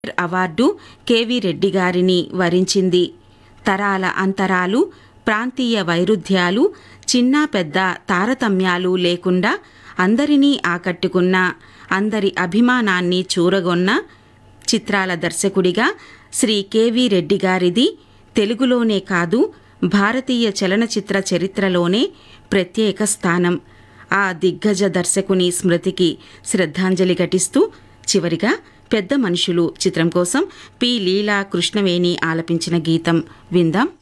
award KV Reddy గారిని వరించింది తరాల అంతరాలు ప్రాంతీయ వైరుధ్యాలు చిన్న పెద్ద తారతమ్యాలు లేకుండా అందరినీ ఆకట్టుకున్న అందరి అభిమానాన్ని చూరగొన్న చిత్రాల దర్శకుడిగా శ్రీ కెవి రెడ్డి గారిది తెలుగులోనే కాదు భారతీయ చలనచిత్ర చరిత్రలోనే ప్రత్యేక స్థానం ఆ దిగ్గజ దర్శకుని స్మృతికి శ్రద్ధాంజలి ఘటిస్తూ చివరిగా పెద్ద మనుషులు చిత్రం కోసం పి లీలా కృష్ణవేణి ఆలపించిన గీతం విందాం